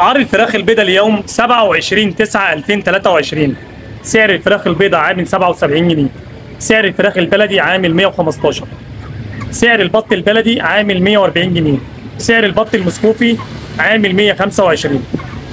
اسعار الفراخ البيضاء اليوم 27 9 2023 سعر الفراخ البيضاء عامل 77 جنيه سعر الفراخ البلدي عامل 115 سعر البط البلدي عامل 140 جنيه سعر البط المسكوفي عامل 125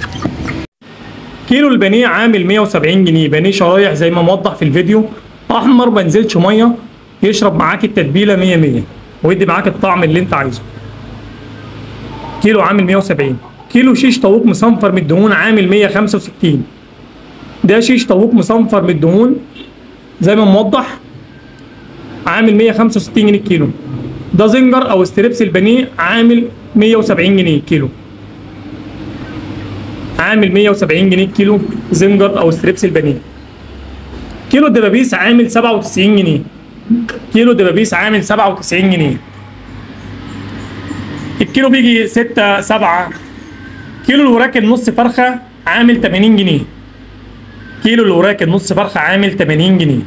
كيلو البانيه عامل 170 جنيه بانيه شرايح زي ما موضح في الفيديو احمر ما نزلش ميه يشرب معاك التتبيله 100 100 ويدي معاك الطعم اللي انت عايزه كيلو عامل 170 كيلو شيش طاووق مصنفر من الدهون عامل 165 ده شيش طاووق مصنفر من الدهون زي ما موضح عامل 165 جنيه الكيلو ده زنجر او ستريبس البانيه عامل 170 جنيه كيلو عامل 170 جنيه كيلو زنجر او ستريبس البانيه كيلو الدبابيس عامل 97 جنيه كيلو دبابيس عامل 97 جنيه الكيلو بيجي 6 7 كيلو الوراك النص فرخه عامل 80 جنيه كيلو الوراك النص فرخه عامل 80 جنيه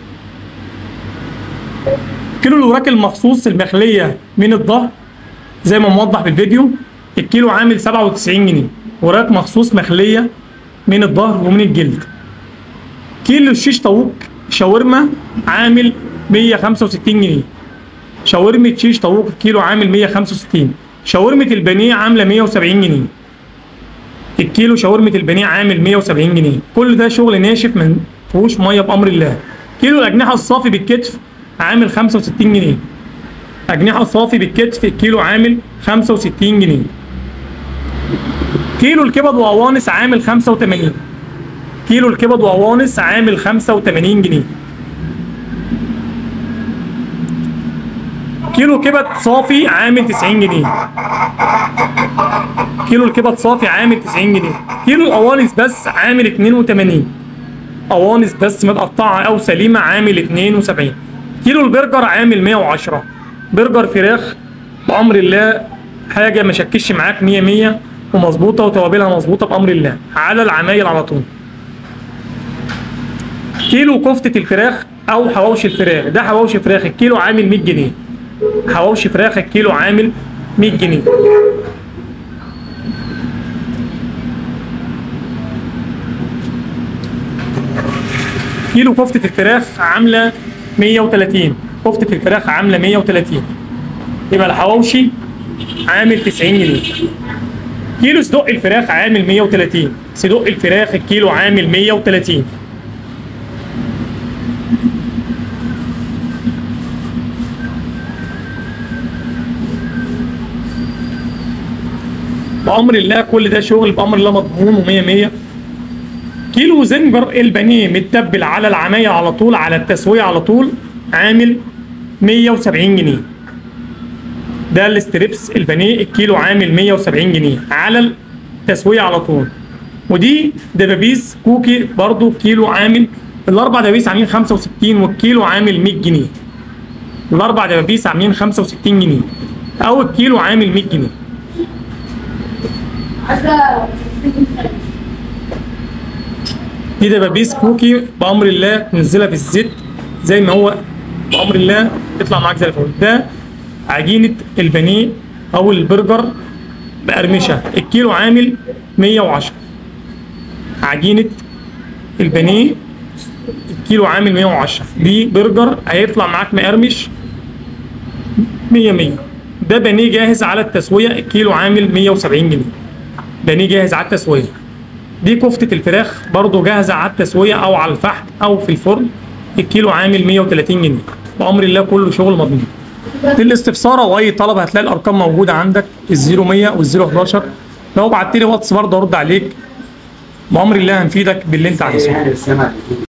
كيلو الوراك المخصوص المخليه من الظهر زي ما موضح في الفيديو الكيلو عامل 97 جنيه وراك مخصوص مخليه من الظهر ومن الجلد كيلو الشيش طاووق شاورما عامل 165 جنيه شاورمة شيش طاووق الكيلو عامل 165 شاورمة البانيه عاملة 170 جنيه الكيلو شاورمة البانيه عامل 170 جنيه كل ده شغل ناشف ما فيهوش ميه بأمر الله كيلو الأجنحة الصافي بالكتف عامل 65 جنيه أجنحة صافي بالكتف الكيلو عامل 65 جنيه كيلو الكبد وقوانص عامل 85 كيلو الكبد وقوانص عامل 85 جنيه كيلو كبد صافي عامل 90 جنيه كيلو الكبد صافي عامل 90 جنيه كيلو القوانص بس عامل 82 قوانص بس متقطعه او سليمه عامل 72 كيلو البرجر عامل 110 برجر فراخ بامر الله حاجه ما شكش معاك 100 100 ومظبوطه وتوابلها مظبوطه بامر الله على العمايل على طول كيلو كفته الفراخ او حواوشي الفراخ ده حواوشي فراخ الكيلو عامل 100 جنيه حواوشي فراخ الكيلو عامل 100 جنيه كيلو كفتة الفراخ عاملة 130 كفتة الفراخ عاملة 130 يبقى الحواوشي عامل 90 جنيه كيلو صدق الفراخ عامل 130 صدق الفراخ الكيلو عامل 130 بأمر الله كل ده شغل بأمر الله مضمون و100 100 كيلو زنجر البانيه متبل على العماية على طول على التسوية على طول عامل 170 جنيه ده الستريبس البانيه الكيلو عامل 170 جنيه على التسوية على طول ودي دبابيس كوكي برضو كيلو عامل الاربع دبابيس عاملين 65 والكيلو عامل 100 جنيه الاربع دبابيس عاملين 65 جنيه او الكيلو عامل 100 جنيه دي دبابيس كوكي بامر الله تنزلها في الزيت زي ما هو بامر الله يطلع معاك زي الفل ده عجينه البانيه او البرجر بقرمشه الكيلو عامل 110 عجينه البانيه الكيلو عامل 110 دي برجر هيطلع معاك مقرمش 100 100 ده بانيه جاهز على التسويه الكيلو عامل 170 جنيه بانيه جاهز على التسويه دي كفتة الفراخ برضو جاهزة على التسوية أو على الفحم أو في الفرن الكيلو عامل 130 جنيه بأمر الله كله شغل مضمون للاستفسار أو أي طلب هتلاقي الأرقام موجودة عندك ال 0100 وال 011 لو بعت لي واتس برضه أرد عليك بأمر الله هنفيدك باللي أنت عايزه